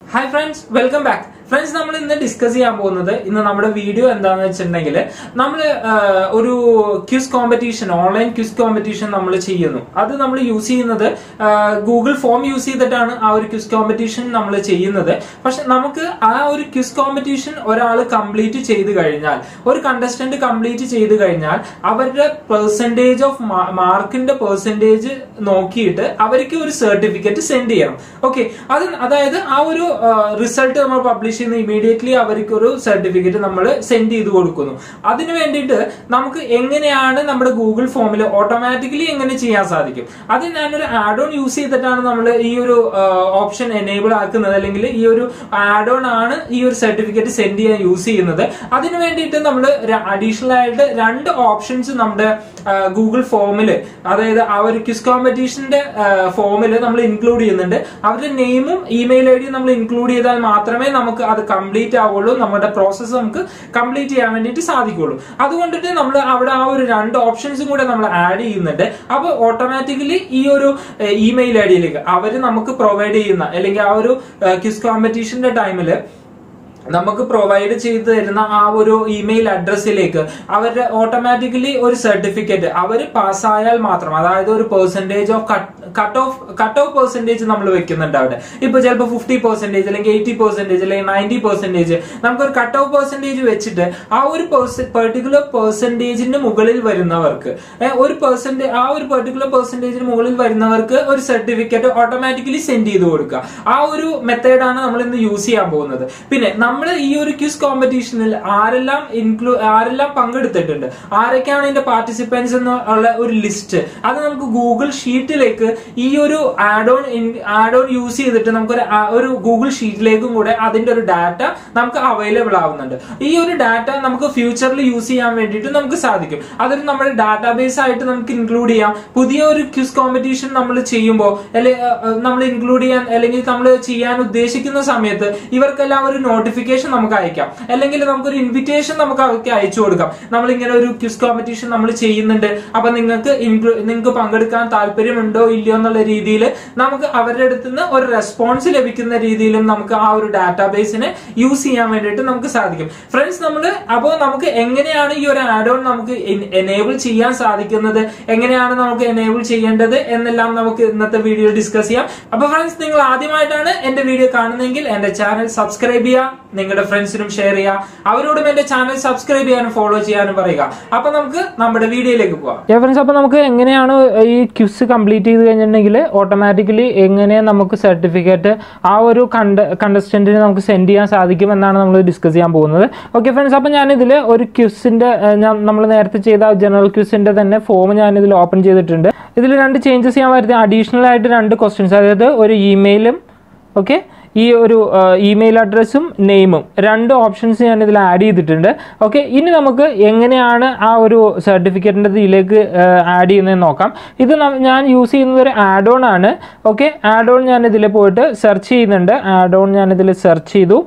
hi friends welcome back friends നമ്മൾ ഇന്ന് discuss ചെയ്യാൻ പോകുന്നത് ഇന്ന് നമ്മുടെ വീഡിയോ എന്താണെന്ന് വെച്ചിട്ടുണ്ടെങ്കിൽ നമ്മൾ ഒരു quiz competition online quiz competition നമ്മൾ ചെയ്യുന്നു അത് നമ്മൾ യൂസ് ചെയ്യുന്നത് ഗൂഗിൾ ഫോം യൂസ് ചെയ്തിട്ടാണ് ആ ഒരു ക്യൂസ് കോമ്പറ്റീഷൻ നമ്മൾ ചെയ്യുന്നത് പക്ഷെ നമുക്ക് ആ ഒരു ക്യൂസ് കോമ്പറ്റീഷൻ ഒരാൾ കംപ്ലീറ്റ് ചെയ്ത് കഴിഞ്ഞാൽ ഒരു കണ്ടസ്റ്റന്റ് കംപ്ലീറ്റ് ചെയ്ത് കഴിഞ്ഞാൽ അവരുടെ പെർസെൻറ്റേജ് ഓഫ് മാർക്കിന്റെ പെർസെൻറ്റേജ് നോക്കിയിട്ട് അവർക്ക് ഒരു സർട്ടിഫിക്കറ്റ് സെൻഡ് ചെയ്യണം ഓക്കെ അത് അതായത് ആ ഒരു റിസൾട്ട് നമ്മൾ പബ്ലിഷ് ചെയ്യുന്ന ഇമീഡിയറ്റ്ലി അവർക്ക് ഒരു സർട്ടിഫിക്കറ്റ് നമ്മൾ സെൻഡ് ചെയ്ത് കൊടുക്കുന്നു അതിന് വേണ്ടിയിട്ട് നമുക്ക് എങ്ങനെയാണ് നമ്മുടെ ഗൂഗിൾ ഫോമിൽ ഓട്ടോമാറ്റിക്കലി എങ്ങനെ ചെയ്യാൻ സാധിക്കും അത് ഞാനൊരു ആഡ് ഓൺ യൂസ് ചെയ്തിട്ടാണ് നമ്മൾ ഈ ഒരു ഓപ്ഷൻ എനേബിൾ ആക്കുന്നത് അല്ലെങ്കിൽ ഈ ഒരു ആഡ് ഓൺ ആണ് ഈ ഒരു സർട്ടിഫിക്കറ്റ് സെൻഡ് ചെയ്യാൻ യൂസ് ചെയ്യുന്നത് അതിന് വേണ്ടിയിട്ട് നമ്മൾ അഡീഷണൽ ആയിട്ട് രണ്ട് ഓപ്ഷൻസ് നമ്മുടെ ഗൂഗിൾ ഫോമിൽ അതായത് ആ ഒരു ക്വിസ് കോമ്പറ്റീഷന്റെ ഫോമിൽ നമ്മൾ ഇൻക്ലൂഡ് ചെയ്യുന്നുണ്ട് അവരുടെ നെയിമും ഇമെയിൽ ഐ ഡിയും നമ്മൾ ഇൻക്ലൂഡ് ചെയ്താൽ മാത്രമേ നമുക്ക് അത് കംപ്ലീറ്റ് ആവുള്ളൂ നമ്മുടെ പ്രോസസ്സ് നമുക്ക് കംപ്ലീറ്റ് ചെയ്യാൻ വേണ്ടിയിട്ട് സാധിക്കുള്ളൂ അതുകൊണ്ടിട്ട് നമ്മൾ അവിടെ ആ ഒരു രണ്ട് ഓപ്ഷൻസും കൂടെ നമ്മൾ ആഡ് ചെയ്യുന്നുണ്ട് അപ്പോൾ ഓട്ടോമാറ്റിക്കലി ഈ ഒരു ഇമെയിൽ ഐ ഡിയിലേക്ക് അവർ നമുക്ക് പ്രൊവൈഡ് ചെയ്യുന്ന അല്ലെങ്കിൽ ആ ഒരു ക്വിസ് കോമ്പറ്റീഷന്റെ ടൈമിൽ നമുക്ക് പ്രൊവൈഡ് ചെയ്തു തരുന്ന ആ ഒരു ഇമെയിൽ അഡ്രസ്സിലേക്ക് അവരുടെ ഓട്ടോമാറ്റിക്കലി ഒരു സർട്ടിഫിക്കറ്റ് അവർ പാസ്സായാൽ മാത്രം അതായത് ഒരു percentage of cut off cut off percentage നമ്മൾ വെക്കുന്നുണ്ട് അവിടെ ഇപ്പൊ ചിലപ്പോൾ ഫിഫ്റ്റി പെർസെന്റേജ് അല്ലെങ്കിൽ എയ്റ്റി പെർസെന്റേജ് അല്ലെങ്കിൽ നയൻറ്റി പെർസെന്റേജ് നമുക്കൊരു കട്ട് ഓഫ് പെർസെന്റേജ് വെച്ചിട്ട് ആ ഒരു പെർട്ടിക്കുലർ പെർസെന്റേജിന് മുകളിൽ വരുന്നവർക്ക് ഒരു പെർസെന്റ് ആ ഒരു പെർട്ടിക്കുലർ പെർസെന്റേജിന് മുകളിൽ വരുന്നവർക്ക് ഒരു സർട്ടിഫിക്കറ്റ് ഓട്ടോമാറ്റിക്കലി സെൻഡ് ചെയ്ത് കൊടുക്കുക ആ ഒരു മെത്തേഡാണ് നമ്മൾ ഇന്ന് യൂസ് ചെയ്യാൻ പോകുന്നത് പിന്നെ നമ്മൾ ഈ ഒരു ക്യൂസ് കോമ്പറ്റീഷനിൽ ആരെല്ലാം ഇൻക്ലൂ ആരെല്ലാം പങ്കെടുത്തിട്ടുണ്ട് ആരൊക്കെയാണ് ഇതിന്റെ പാർട്ടിസിപ്പൻസ് എന്നുള്ള ഒരു ലിസ്റ്റ് അത് നമുക്ക് ഗൂഗിൾ ഷീറ്റിലേക്ക് ഈ ഒരു add on add on use ചെയ്തിട്ട് നമുക്ക് ഒരു ഗൂഗിൾ ഷീറ്റിലേക്കും കൂടെ അതിന്റെ ഒരു ഡാറ്റ നമുക്ക് അവൈലബിൾ ആവുന്നുണ്ട് ഈ ഒരു ഡാറ്റ നമുക്ക് ഫ്യൂച്ചറിൽ യൂസ് ചെയ്യാൻ വേണ്ടിയിട്ട് നമുക്ക് സാധിക്കും അതൊരു നമ്മുടെ ഡാറ്റാബേസ് ആയിട്ട് നമുക്ക് ഇൻക്ലൂഡ് ചെയ്യാം പുതിയ ഒരു ക്യൂസ് കോമ്പറ്റീഷൻ നമ്മൾ ചെയ്യുമ്പോൾ അല്ലെങ്കിൽ നമ്മൾ ഇൻക്ലൂഡ് ചെയ്യാൻ അല്ലെങ്കിൽ നമ്മൾ ചെയ്യാൻ ഉദ്ദേശിക്കുന്ന സമയത്ത് ഇവർക്കെല്ലാം ഒരു നോട്ടിഫിക്കേഷൻ നമുക്ക് അയക്കാം അല്ലെങ്കിൽ നമുക്കൊരു ഇൻവിറ്റേഷൻ നമുക്ക് അവർക്ക് അയച്ചു കൊടുക്കാം നമ്മൾ ഇങ്ങനെ ഒരു ക്യൂസ് കോമ്പറ്റീഷൻ നമ്മൾ ചെയ്യുന്നുണ്ട് അപ്പൊ നിങ്ങൾക്ക് നിങ്ങൾക്ക് പങ്കെടുക്കാൻ താല്പര്യമുണ്ടോ ഇല്ലയോ എന്നുള്ള രീതിയിൽ നമുക്ക് അവരുടെ അടുത്ത് നിന്ന് ഒരു റെസ്പോൺസ് ലഭിക്കുന്ന രീതിയിലും നമുക്ക് ആ ഒരു ഡാറ്റാബേസിനെ യൂസ് ചെയ്യാൻ വേണ്ടിയിട്ട് നമുക്ക് സാധിക്കും ഫ്രണ്ട്സ് നമ്മൾ അപ്പോൾ നമുക്ക് എങ്ങനെയാണ് ഈ ഒരു ആഡ് ഓൺ നമുക്ക് എനേബിൾ ചെയ്യാൻ സാധിക്കുന്നത് എങ്ങനെയാണ് നമുക്ക് എനേബിൾ ചെയ്യേണ്ടത് എന്നെല്ലാം നമുക്ക് ഇന്നത്തെ വീഡിയോ ഡിസ്കസ് ചെയ്യാം അപ്പൊ ഫ്രണ്ട്സ് നിങ്ങൾ ആദ്യമായിട്ടാണ് എന്റെ വീഡിയോ കാണുന്നതെങ്കിൽ എന്റെ ചാനൽ സബ്സ്ക്രൈബ് ചെയ്യുക നിങ്ങളുടെ ഫ്രണ്ട്സിനും ഷെയർ ചെയ്യുക അവരോടും എന്റെ ചാനൽ സബ്സ്ക്രൈബ് ചെയ്യാനും ഫോളോ ചെയ്യാനും പറയുക അപ്പൊ നമുക്ക് നമ്മുടെ വീഡിയോയിലേക്ക് പോവാം ഫ്രണ്ട്സ് അപ്പോൾ നമുക്ക് എങ്ങനെയാണ് ഈ ക്യൂസ് കംപ്ലീറ്റ് ചെയ്ത് കഴിഞ്ഞിട്ടുണ്ടെങ്കിൽ ഓട്ടോമാറ്റിക്കലി എങ്ങനെ നമുക്ക് സർട്ടിഫിക്കറ്റ് ആ ഒരു കണ്ട കണ്ടസ്റ്റന്റിന് നമുക്ക് സെൻഡ് ചെയ്യാൻ സാധിക്കും എന്നാണ് നമ്മൾ ഡിസ്കസ് ചെയ്യാൻ പോകുന്നത് ഓക്കെ ഫ്രണ്ട്സ് അപ്പോൾ ഞാനിതിൽ ഒരു ക്യൂസിൻ്റെ ഞാൻ നമ്മൾ നേരത്തെ ചെയ്ത ജനറൽ ക്യൂസിൻ്റെ തന്നെ ഫോം ഞാനിതിൽ ഓപ്പൺ ചെയ്തിട്ടുണ്ട് ഇതിൽ രണ്ട് ചേഞ്ചസ് ചെയ്യാൻ വരുത്തി അഡീഷണൽ ആയിട്ട് രണ്ട് ക്വസ്റ്റ്യൻസ് അതായത് ഒരു ഇമെയിലും ഓക്കെ ഈ ഒരു ഇമെയിൽ അഡ്രസ്സും നെയിമും രണ്ട് ഓപ്ഷൻസ് ഞാൻ ഇതിൽ ആഡ് ചെയ്തിട്ടുണ്ട് ഓക്കെ ഇനി നമുക്ക് എങ്ങനെയാണ് ആ ഒരു സർട്ടിഫിക്കറ്റിൻ്റെ ഇതിലേക്ക് ആഡ് ചെയ്യുന്നതെന്ന് നോക്കാം ഇത് ഞാൻ യൂസ് ചെയ്യുന്നത് ഒരു ആഡ് ഓൺ ആണ് ഓക്കെ ആഡ് ഓൺ ഞാൻ ഇതിൽ പോയിട്ട് സെർച്ച് ചെയ്യുന്നുണ്ട് ആഡ് ഓൺ ഞാൻ ഇതിൽ സെർച്ച് ചെയ്തു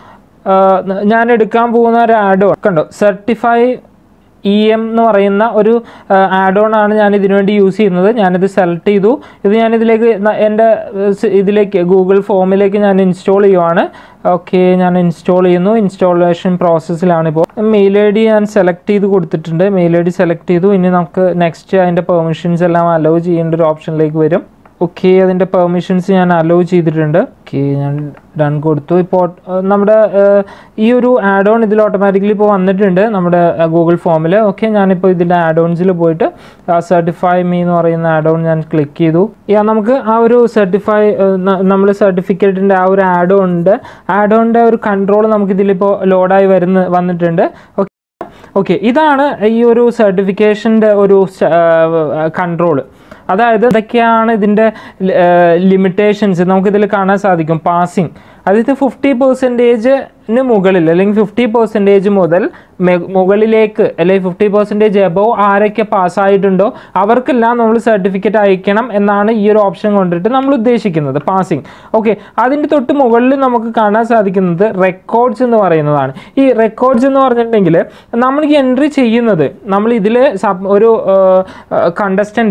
ഞാൻ എടുക്കാൻ പോകുന്ന ഒരു ആഡ് ഓൺ കണ്ടോ സർട്ടിഫൈ ഇ എം എന്ന് പറയുന്ന ഒരു ആഡ് ഓൺ ആണ് ഞാൻ ഇതിനു വേണ്ടി യൂസ് ചെയ്യുന്നത് ഞാനിത് സെലക്ട് ചെയ്തു ഇത് ഞാനിതിലേക്ക് എൻ്റെ ഇതിലേക്ക് ഗൂഗിൾ ഫോമിലേക്ക് ഞാൻ ഇൻസ്റ്റാൾ ചെയ്യുവാണ് ഓക്കെ ഞാൻ ഇൻസ്റ്റാൾ ചെയ്യുന്നു ഇൻസ്റ്റാളേഷൻ പ്രോസസ്സിലാണ് ഇപ്പോൾ മെയിൽ ഐ ഡി ഞാൻ സെലക്ട് ചെയ്ത് കൊടുത്തിട്ടുണ്ട് മെയിൽ ഐ ഡി സെലക്ട് ചെയ്തു ഇനി നമുക്ക് നെക്സ്റ്റ് അതിൻ്റെ പെർമിഷൻസ് എല്ലാം അലോ ചെയ്യേണ്ട ഒരു ഓപ്ഷനിലേക്ക് വരും ഓക്കെ അതിൻ്റെ പെർമിഷൻസ് ഞാൻ അലോ ചെയ്തിട്ടുണ്ട് ഓക്കെ ഞാൻ ഡൺ കൊടുത്തു ഇപ്പോൾ നമ്മുടെ ഈ ഒരു ആഡ് ഓൺ ഇതിൽ ഓട്ടോമാറ്റിക്കലി ഇപ്പോൾ വന്നിട്ടുണ്ട് നമ്മുടെ ഗൂഗിൾ ഫോമിൽ ഓക്കെ ഞാനിപ്പോൾ ഇതിൻ്റെ ആഡ് ഓൺസിൽ പോയിട്ട് സർട്ടിഫൈ മീ എന്ന് പറയുന്ന ആഡ് ഓൺ ഞാൻ ക്ലിക്ക് ചെയ്തു യാ നമുക്ക് ആ ഒരു സർട്ടിഫൈ നമ്മൾ സർട്ടിഫിക്കറ്റിൻ്റെ ആ ഒരു ആഡ് ഓണിൻ്റെ ആഡ് ഓണിൻ്റെ ഒരു കൺട്രോൾ നമുക്കിതിലിപ്പോൾ ലോഡായി വരുന്ന വന്നിട്ടുണ്ട് ഓക്കെ ഓക്കെ ഇതാണ് ഈ ഒരു സർട്ടിഫിക്കേഷൻ്റെ ഒരു കൺട്രോൾ അതായത് ഇതൊക്കെയാണ് ഇതിൻ്റെ ലിമിറ്റേഷൻസ് നമുക്കിതിൽ കാണാൻ സാധിക്കും പാസിങ് അതായത് ഫിഫ്റ്റി പെർസെൻറ്റേജിന് മുകളിൽ അല്ലെങ്കിൽ ഫിഫ്റ്റി പെർസെൻറ്റേജ് മുതൽ മുകളിലേക്ക് അല്ലെങ്കിൽ ഫിഫ്റ്റി പെർസെൻറ്റേജ് എബവ് ആരൊക്കെ പാസ്സായിട്ടുണ്ടോ അവർക്കെല്ലാം നമ്മൾ സർട്ടിഫിക്കറ്റ് അയക്കണം എന്നാണ് ഈ ഒരു ഓപ്ഷൻ കൊണ്ടിട്ട് നമ്മൾ ഉദ്ദേശിക്കുന്നത് പാസിങ് ഓക്കെ അതിൻ്റെ തൊട്ട് മുകളിൽ നമുക്ക് കാണാൻ സാധിക്കുന്നത് റെക്കോർഡ്സ് എന്ന് പറയുന്നതാണ് ഈ റെക്കോർഡ്സ് എന്ന് പറഞ്ഞിട്ടുണ്ടെങ്കിൽ നമ്മൾ ഈ എൻട്രി ചെയ്യുന്നത് നമ്മൾ ഇതിൽ ഒരു കണ്ടസ്റ്റൻ്റ്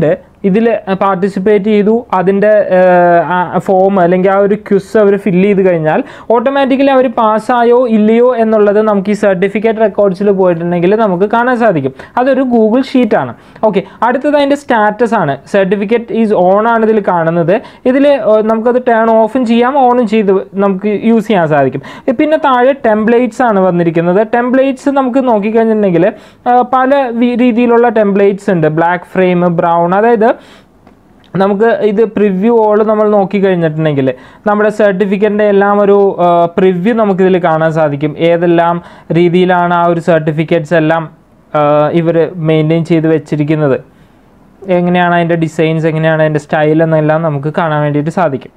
ഇതിൽ പാർട്ടിസിപ്പേറ്റ് ചെയ്തു അതിൻ്റെ ഫോം അല്ലെങ്കിൽ ആ ഒരു ക്യുസ് അവർ ഫില്ല് ചെയ്ത് കഴിഞ്ഞാൽ ഓട്ടോമാറ്റിക്കലി അവർ പാസ്സായോ ഇല്ലയോ എന്നുള്ളത് നമുക്ക് ഈ സർട്ടിഫിക്കറ്റ് റെക്കോർഡ്സിൽ പോയിട്ടുണ്ടെങ്കിൽ നമുക്ക് കാണാൻ സാധിക്കും അതൊരു ഗൂഗിൾ ഷീറ്റാണ് ഓക്കെ അടുത്തത് അതിൻ്റെ സ്റ്റാറ്റസ് ആണ് സർട്ടിഫിക്കറ്റ് ഈസ് ഓൺ ആണ് ഇതിൽ കാണുന്നത് ഇതിൽ നമുക്കത് ടേൺ ഓഫും ചെയ്യാം ഓണും ചെയ്ത് നമുക്ക് യൂസ് ചെയ്യാൻ സാധിക്കും പിന്നെ താഴെ ടെംപ്ലേറ്റ്സ് ആണ് വന്നിരിക്കുന്നത് ടെംപ്ലേറ്റ്സ് നമുക്ക് നോക്കിക്കഴിഞ്ഞിട്ടുണ്ടെങ്കിൽ പല വി- രീതിയിലുള്ള ടെംപ്ലേറ്റ്സ് ഉണ്ട് ബ്ലാക്ക് ഫ്രെയിം ബ്രൗൺ അതായത് നമുക്ക് ഇത് പ്രിവ്യൂ ഓൾ നമ്മൾ നോക്കി കഴിഞ്ഞിട്ടുണ്ടെങ്കിൽ നമ്മുടെ സർട്ടിഫിക്കറ്റിൻ്റെ എല്ലാം ഒരു പ്രിവ്യൂ നമുക്കിതിൽ കാണാൻ സാധിക്കും ഏതെല്ലാം രീതിയിലാണ് ആ ഒരു സർട്ടിഫിക്കറ്റ്സ് എല്ലാം ഇവർ മെയിൻറ്റെയിൻ ചെയ്ത് വെച്ചിരിക്കുന്നത് എങ്ങനെയാണ് അതിൻ്റെ ഡിസൈൻസ് എങ്ങനെയാണ് അതിൻ്റെ സ്റ്റൈൽ എന്നെല്ലാം നമുക്ക് കാണാൻ വേണ്ടിയിട്ട് സാധിക്കും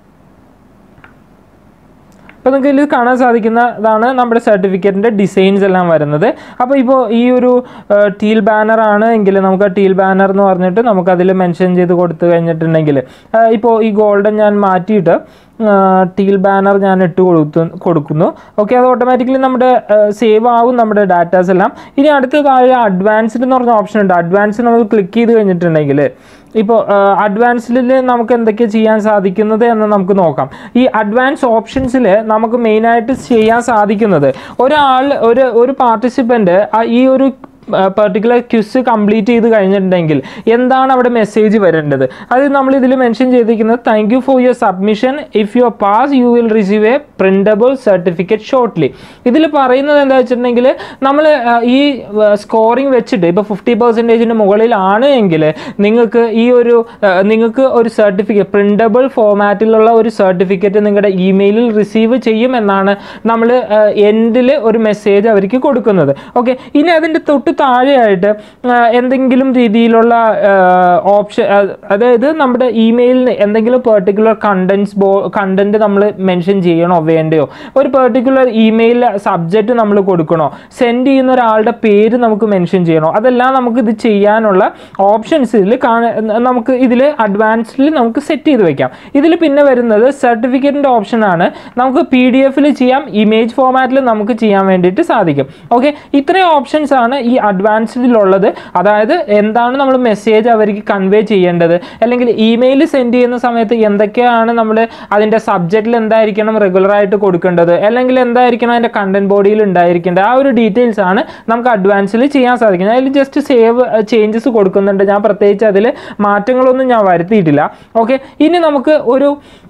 അപ്പോൾ നിങ്ങൾക്ക് ഇതിൽ കാണാൻ സാധിക്കുന്നതാണ് നമ്മുടെ സർട്ടിഫിക്കറ്റിൻ്റെ ഡിസൈൻസ് എല്ലാം വരുന്നത് അപ്പോൾ ഇപ്പോൾ ഈ ഒരു ടീൽ ബാനർ ആണ് എങ്കിൽ നമുക്ക് ആ ടീൽ ബാനർ എന്ന് പറഞ്ഞിട്ട് നമുക്ക് അതിൽ മെൻഷൻ ചെയ്ത് കൊടുത്തു കഴിഞ്ഞിട്ടുണ്ടെങ്കിൽ ഇപ്പോൾ ഈ ഗോൾഡൻ ഞാൻ മാറ്റിയിട്ട് ടീൽ ബാനർ ഞാൻ ഇട്ട് കൊടുത്തു കൊടുക്കുന്നു ഓക്കെ അത് ഓട്ടോമാറ്റിക്കലി നമ്മുടെ സേവ് ആവും നമ്മുടെ ഡാറ്റാസ് എല്ലാം ഇനി അടുത്ത താഴെ അഡ്വാൻസ്ഡ് എന്ന് പറഞ്ഞ ഓപ്ഷൻ ഉണ്ട് അഡ്വാൻസ് നമ്മൾ ക്ലിക്ക് ചെയ്ത് കഴിഞ്ഞിട്ടുണ്ടെങ്കിൽ ഇപ്പോൾ അഡ്വാൻസ്ഡിൽ നമുക്ക് എന്തൊക്കെ ചെയ്യാൻ സാധിക്കുന്നത് എന്ന് നമുക്ക് നോക്കാം ഈ അഡ്വാൻസ് ഓപ്ഷൻസിൽ നമുക്ക് മെയിനായിട്ട് ചെയ്യാൻ സാധിക്കുന്നത് ഒരാൾ ഒരു ഒരു പാർട്ടിസിപ്പൻ്റ് ഈ ഒരു പെർട്ടിക്കുലർ ക്യുസ് കംപ്ലീറ്റ് ചെയ്ത് കഴിഞ്ഞിട്ടുണ്ടെങ്കിൽ എന്താണ് അവിടെ മെസ്സേജ് വരേണ്ടത് അത് നമ്മൾ ഇതിൽ മെൻഷൻ ചെയ്തിരിക്കുന്നത് thank you for your submission if you pass you will receive a printable certificate shortly ഇതിൽ പറയുന്നത് എന്താ വെച്ചിട്ടുണ്ടെങ്കിൽ നമ്മൾ ഈ സ്കോറിംഗ് വെച്ചിട്ട് ഇപ്പോൾ ഫിഫ്റ്റി പെർസെൻറ്റേജിന് മുകളിലാണ് എങ്കിൽ നിങ്ങൾക്ക് ഈ ഒരു ആ, നിങ്ങൾക്ക് ഒരു സർട്ടിഫിക്കറ്റ് പ്രിൻറ്റബിൾ ഫോമാറ്റിലുള്ള ഒരു സർട്ടിഫിക്കറ്റ് നിങ്ങളുടെ ഇമെയിലിൽ റിസീവ് ചെയ്യുമെന്നാണ് നമ്മൾ എൻഡിൽ ഒരു മെസ്സേജ് അവർക്ക് കൊടുക്കുന്നത് ഓക്കെ ഇനി അതിൻ്റെ തൊട്ട് താഴെയായിട്ട് ആ, എന്തെങ്കിലും രീതിയിലുള്ള ഓപ്ഷൻ അതായത് നമ്മുടെ ഇമെയിലിന് എന്തെങ്കിലും പെർട്ടിക്കുലർ കണ്ടൻസ് ബോ കണ്ടന്റ് നമ്മൾ മെൻഷൻ ചെയ്യണോ വേണ്ടയോ ഒരു പെർട്ടിക്കുലർ ഇമെയിൽ സബ്ജക്റ്റ് നമ്മൾ കൊടുക്കണോ സെൻഡ് ചെയ്യുന്ന ഒരാളുടെ പേര് നമുക്ക് മെൻഷൻ ചെയ്യണോ അതെല്ലാം നമുക്ക് ഇത് ചെയ്യാനുള്ള ഓപ്ഷൻസ് ഇതിൽ കാണ നമുക്ക് ഇതിൽ അഡ്വാൻസ്ഡിൽ നമുക്ക് സെറ്റ് ചെയ്ത് വെക്കാം ഇതിൽ പിന്നെ വരുന്നത് സർട്ടിഫിക്കറ്റിൻ്റെ ഓപ്ഷനാണ് നമുക്ക് പി ഡി എഫിൽ ചെയ്യാം ഇമേജ് ഫോമാറ്റിൽ നമുക്ക് ചെയ്യാൻ വേണ്ടിയിട്ട് സാധിക്കും ഓക്കെ ഇത്രയും ഓപ്ഷൻസ് ആണ് ഈ അഡ്വാൻസ്ഡിലുള്ളത് അതായത് എന്താണ് നമ്മൾ മെസ്സേജ് അവർക്ക് കൺവേ ചെയ്യേണ്ടത് അല്ലെങ്കിൽ ഇമെയിൽ സെൻഡ് ചെയ്യുന്ന സമയത്ത് എന്തൊക്കെയാണ് നമ്മൾ അതിൻ്റെ സബ്ജക്റ്റിൽ എന്തായിരിക്കണം റെഗുലറായിട്ട് കൊടുക്കേണ്ടത് അല്ലെങ്കിൽ എന്തായിരിക്കണം അതിൻ്റെ കണ്ടന്റ് ബോഡിയിൽ ഉണ്ടായിരിക്കേണ്ടത് ആ ഒരു ഡീറ്റെയിൽസ് ആണ് നമുക്ക് അഡ്വാൻസിൽ ചെയ്യാൻ സാധിക്കുന്നത് അതിൽ ജസ്റ്റ് സേവ് ചേഞ്ചസ് കൊടുക്കുന്നുണ്ട് ഞാൻ പ്രത്യേകിച്ച് അതിൽ മാറ്റങ്ങളൊന്നും ഞാൻ വരുത്തിയിട്ടില്ല ഓക്കെ ഇനി നമുക്ക് ഒരു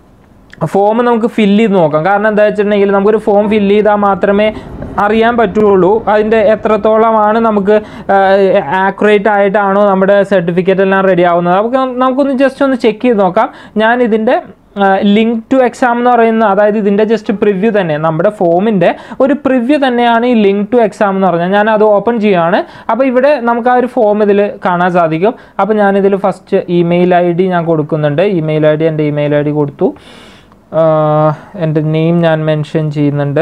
ഫോം നമുക്ക് ഫില്ല് ചെയ്ത് നോക്കാം കാരണം എന്താ വെച്ചിട്ടുണ്ടെങ്കിൽ നമുക്കൊരു ഫോം ഫില്ല് ചെയ്താൽ മാത്രമേ അറിയാൻ പറ്റുള്ളൂ അതിൻ്റെ എത്രത്തോളമാണ് നമുക്ക് ആക്യുറേറ്റ് ആയിട്ടാണോ നമ്മുടെ സർട്ടിഫിക്കറ്റ് എല്ലാം റെഡി ആവുന്നത് നമുക്ക് നമുക്കൊന്ന് ജസ്റ്റ് ഒന്ന് ചെക്ക് ചെയ്ത് നോക്കാം ഞാൻ ഇതിൻ്റെ ലിങ്ക് ടു എക്സാം എന്ന് പറയുന്ന അതായത് ഇതിൻ്റെ ജസ്റ്റ് പ്രിവ്യൂ തന്നെ നമ്മുടെ ഫോമിൻ്റെ ഒരു പ്രിവ്യൂ തന്നെയാണ് ഈ ലിങ്ക് ടു എക്സാം എന്ന് പറഞ്ഞാൽ ഞാൻ അത് ഓപ്പൺ ചെയ്യുകയാണ് അപ്പോൾ ഇവിടെ നമുക്ക് ആ ഒരു ഫോം ഇതിൽ കാണാൻ സാധിക്കും അപ്പോൾ ഞാനിതിൽ ഫസ്റ്റ് ഇമെയിൽ ഐ ഡി ഞാൻ കൊടുക്കുന്നുണ്ട് ഇമെയിൽ ഐ ഡി എൻ്റെ ഇമെയിൽ ഐ ഡി കൊടുത്തു ആഹ് എൻ്റെ നെയിം ഞാൻ മെൻഷൻ ചെയ്യുന്നുണ്ട്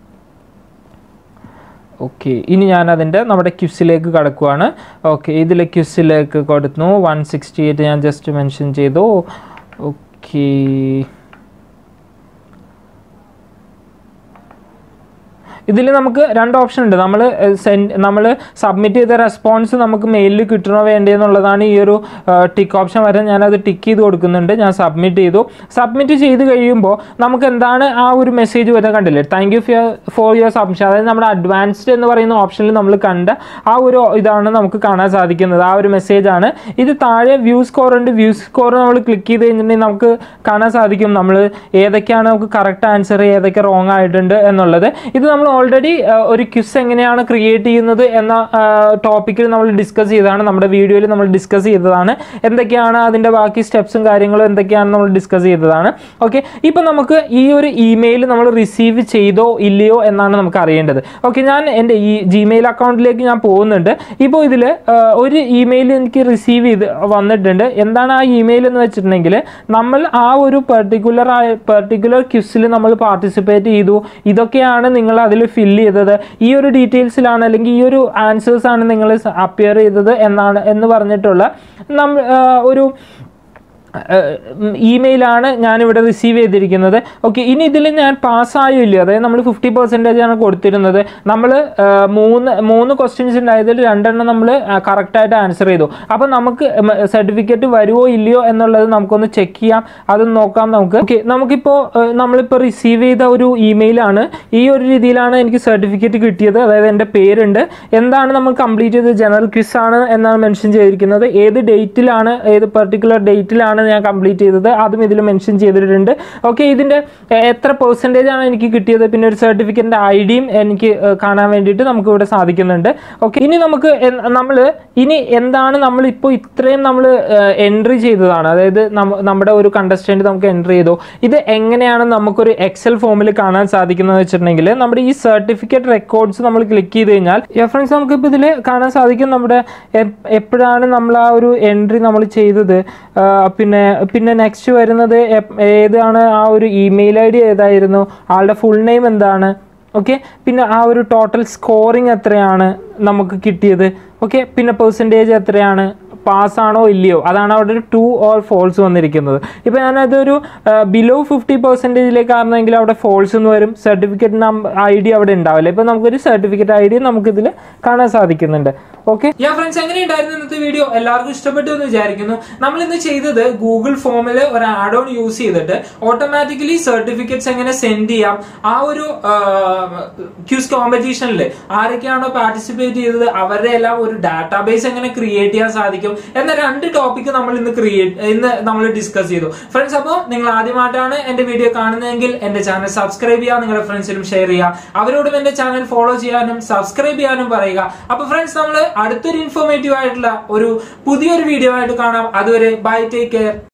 ഓക്കെ ഇനി ഞാൻ അതിൻ്റെ നമ്മുടെ ക്യുസിലേക്ക് കടക്കുവാണ് ഓക്കെ ഇതിൽ ക്യുസിലേക്ക് കൊടുത്തു വൺ സിക്സ്റ്റി എയ്റ്റ് ഞാൻ ജസ്റ്റ് മെൻഷൻ ചെയ്തു ഓക്കെ ഇതിൽ നമുക്ക് രണ്ട് ഓപ്ഷൻ ഉണ്ട് നമ്മൾ സെൻഡ് നമ്മൾ സബ്മിറ്റ് ചെയ്ത റെസ്പോൺസ് നമുക്ക് മെയിലിൽ കിട്ടണോ വേണ്ടേ എന്നുള്ളതാണ് ഈ ഒരു ടിക്ക് ഓപ്ഷൻ വരെ ഞാനത് ടിക്ക് ചെയ്ത് കൊടുക്കുന്നുണ്ട് ഞാൻ സബ്മിറ്റ് ചെയ്തു സബ്മിറ്റ് ചെയ്ത് കഴിയുമ്പോൾ നമുക്ക് എന്താണ് ആ ഒരു മെസ്സേജ് വരുന്നത് കണ്ടില്ലേ thank you for your submission അതായത് നമ്മുടെ അഡ്വാൻസ്ഡ് എന്ന് പറയുന്ന ഓപ്ഷനിൽ നമ്മൾ കണ്ട ആ ഒരു ഇതാണ് നമുക്ക് കാണാൻ സാധിക്കുന്നത് ആ ഒരു മെസ്സേജ് ആണ് ഇത് താഴെ വ്യൂ സ്കോർ ഉണ്ട് വ്യൂ സ്കോർ നമ്മൾ ക്ലിക്ക് ചെയ്ത് കഴിഞ്ഞിട്ടുണ്ടെങ്കിൽ നമുക്ക് കാണാൻ സാധിക്കും നമ്മൾ ഏതൊക്കെയാണ് നമുക്ക് കറക്റ്റ് ആൻസർ ഏതൊക്കെ റോങ് ആയിട്ടുണ്ട് എന്നുള്ളത് ഇത് നമ്മൾ ഓൾറെഡി ഒരു ക്വിസ് എങ്ങനെയാണ് ക്രിയേറ്റ് ചെയ്യുന്നത് എന്ന ടോപ്പിക്കിൽ നമ്മൾ ഡിസ്കസ് ചെയ്തതാണ് നമ്മുടെ വീഡിയോയിൽ നമ്മൾ ഡിസ്കസ് ചെയ്തതാണ് എന്തൊക്കെയാണ് അതിൻ്റെ ബാക്കി സ്റ്റെപ്സും കാര്യങ്ങളും എന്തൊക്കെയാണ് നമ്മൾ ഡിസ്കസ് ചെയ്തതാണ് ഓക്കെ ഇപ്പം നമുക്ക് ഈ ഒരു ഇമെയിൽ നമ്മൾ റിസീവ് ചെയ്തോ ഇല്ലയോ എന്നാണ് നമുക്ക് അറിയേണ്ടത് ഓക്കെ ഞാൻ എൻ്റെ ഈ ജിമെയിൽ അക്കൗണ്ടിലേക്ക് ഞാൻ പോകുന്നുണ്ട് ഇപ്പോൾ ഇതിൽ ഒരു ഇമെയിൽ എനിക്ക് റിസീവ് ചെയ്ത് വന്നിട്ടുണ്ട് എന്താണ് ആ ഇമെയിൽ എന്ന് വെച്ചിട്ടുണ്ടെങ്കിൽ നമ്മൾ ആ ഒരു പെർട്ടിക്കുലർ ആയ പെർട്ടിക്കുലർ ക്വിസിൽ നമ്മൾ പാർട്ടിസിപ്പേറ്റ് ചെയ്തു ഇതൊക്കെയാണ് നിങ്ങൾ അതിൽ ഫില്ല് ചെയ്തത് ഈ ഒരു ഡീറ്റെയിൽസിലാണ് അല്ലെങ്കിൽ ഈ ഒരു ആൻസേഴ്സ് ആണ് നിങ്ങൾ അപ്പിയർ ചെയ്തത് എന്നാണ് എന്ന് പറഞ്ഞിട്ടുള്ള നമ്മൾ ഒരു ഇമെയിലാണ് ഞാനിവിടെ റിസീവ് ചെയ്തിരിക്കുന്നത് ഓക്കെ ഇനി ഇതിൽ ഞാൻ പാസ്സായോ ഇല്ലയോ അതായത് നമ്മൾ ഫിഫ്റ്റി പെർസെൻറ്റേജ് ആണ് കൊടുത്തിരുന്നത് നമ്മൾ മൂന്ന് മൂന്ന് ക്വസ്റ്റ്യൻസ് ഉണ്ടായതിൽ രണ്ടെണ്ണം നമ്മൾ കറക്റ്റായിട്ട് ആൻസർ ചെയ്തു അപ്പോൾ നമുക്ക് സർട്ടിഫിക്കറ്റ് വരുമോ ഇല്ലയോ എന്നുള്ളത് നമുക്കൊന്ന് ചെക്ക് ചെയ്യാം അതൊന്ന് നോക്കാം നമുക്ക് ഓക്കെ നമുക്കിപ്പോൾ നമ്മളിപ്പോൾ റിസീവ് ചെയ്ത ഒരു ഇമെയിലാണ് ഈ ഒരു രീതിയിലാണ് എനിക്ക് സർട്ടിഫിക്കറ്റ് കിട്ടിയത് അതായത് എൻ്റെ പേരുണ്ട് എന്താണ് നമ്മൾ കംപ്ലീറ്റ് ചെയ്തത് ജനറൽ ക്വിസ് ആണ് എന്നാണ് മെൻഷൻ ചെയ്തിരിക്കുന്നത് ഏത് ഡേറ്റിലാണ് ഏത് പെർട്ടിക്കുലർ ഡേറ്റിലാണ് ഞാൻ കംപ്ലീറ്റ് ചെയ്തത് അതും ഇതിൽ മെൻഷൻ ചെയ്തിട്ടുണ്ട് ഓക്കെ ഇതിൻ്റെ എ- എത്ര പെർസെൻറ്റേജ് ആണ് എനിക്ക് കിട്ടിയത് പിന്നെ ഒരു സർട്ടിഫിക്കറ്റിൻ്റെ ഐ ഡിയും എനിക്ക് ഏഹ്, കാണാൻ വേണ്ടിയിട്ട് നമുക്ക് ഇവിടെ സാധിക്കുന്നുണ്ട് ഓക്കെ ഇനി നമുക്ക് നമ്മൾ ഇനി എന്താണ് നമ്മൾ ഇപ്പോൾ ഇത്രയും നമ്മൾ എൻട്രി ചെയ്തതാണ് അതായത് നമ്മ- നമ്മുടെ ഒരു കണ്ടസ്റ്റൻറ്റ് നമുക്ക് എൻട്രി ചെയ്തു ഇത് എങ്ങനെയാണ് നമുക്കൊരു എക്സൽ ഫോമിൽ കാണാൻ സാധിക്കുന്നത് വെച്ചിട്ടുണ്ടെങ്കിൽ നമ്മുടെ ഈ സർട്ടിഫിക്കറ്റ് റെക്കോർഡ്സ് നമ്മൾ ക്ലിക്ക് ചെയ്ത് കഴിഞ്ഞാൽ ഫ്രണ്ട്സ് നമുക്കിപ്പോൾ ഇതിൽ കാണാൻ സാധിക്കും നമ്മുടെ എപ്- എപ്പോഴാണ് നമ്മൾ ആ ഒരു എൻട്രി നമ്മൾ ചെയ്തത് ആ, പിന്നെ പിന്നെ നെക്സ്റ്റ് വരുന്നത് എപ്- ഏതാണ് ആ ഒരു ഇമെയിൽ ഐ ഡി ഏതായിരുന്നു ആളുടെ ഫുൾ നെയിം എന്താണ് ഓക്കെ പിന്നെ ആ ഒരു ടോട്ടൽ സ്കോറിങ് എത്രയാണ് നമുക്ക് കിട്ടിയത് ഓക്കെ പിന്നെ പെർസെൻറ്റേജ് എത്രയാണ് പാസ്സാണോ ഇല്ലയോ അതാണ് അവിടെ ഒരു ടു ഓർ ഫോൾസ് വന്നിരിക്കുന്നത് ഇപ്പോൾ ഞാനതൊരു ബിലോ ഫിഫ്റ്റി പെർസെൻറ്റേജിലേക്കാണെന്നെങ്കിൽ അവിടെ ഫോൾസ് എന്ന് വരും സർട്ടിഫിക്കറ്റ് നമ്പർ ഐ ഡി അവിടെ ഉണ്ടാവില്ല ഇപ്പോൾ നമുക്കൊരു സർട്ടിഫിക്കറ്റ് ഐ ഡി നമുക്കിതിൽ കാണാൻ സാധിക്കുന്നുണ്ട് ഓക്കെ യാ ഫ്രണ്ട്സ് എങ്ങനെയുണ്ടായിരുന്നു ഇന്നത്തെ വീഡിയോ എല്ലാവർക്കും ഇഷ്ടപ്പെട്ടു എന്ന് വിചാരിക്കുന്നു നമ്മൾ ഇന്ന് ചെയ്തത് ഗൂഗിൾ ഫോമിൽ ഒരു ആഡ് ഓൺ യൂസ് ചെയ്തിട്ട് ഓട്ടോമാറ്റിക്കലി സർട്ടിഫിക്കറ്റ്സ് എങ്ങനെ സെൻഡ് ചെയ്യാം ആ ഒരു ക്യൂസ് കോമ്പറ്റീഷനിൽ ആരൊക്കെയാണോ പാർട്ടിസിപ്പേറ്റ് ചെയ്തത് അവരുടെ എല്ലാം ഒരു ഡാറ്റാബേസ് എങ്ങനെ ക്രിയേറ്റ് ചെയ്യാൻ സാധിക്കും എന്ന രണ്ട് ടോപ്പിക് നമ്മൾ ഇന്ന് ക്രിയേറ്റ് ഇന്ന് നമ്മൾ ഡിസ്കസ് ചെയ്തു ഫ്രണ്ട്സ് അപ്പോൾ നിങ്ങൾ ആദ്യമായിട്ടാണ് എന്റെ വീഡിയോ കാണുന്നതെങ്കിൽ എന്റെ ചാനൽ സബ്സ്ക്രൈബ് ചെയ്യുക നിങ്ങളുടെ ഫ്രണ്ട്സിനും ഷെയർ ചെയ്യുക അവരോടും എന്റെ ചാനൽ ഫോളോ ചെയ്യാനും സബ്സ്ക്രൈബ് ചെയ്യാനും പറയുക അപ്പൊ ഫ്രണ്ട്സ് നമ്മൾ അടുത്തൊരു ഇൻഫോർമേറ്റീവ് ആയിട്ടുള്ള ഒരു പുതിയൊരു വീഡിയോ ആയിട്ട് കാണാം അതുവരെ ബൈ ടേക്ക് കെയർ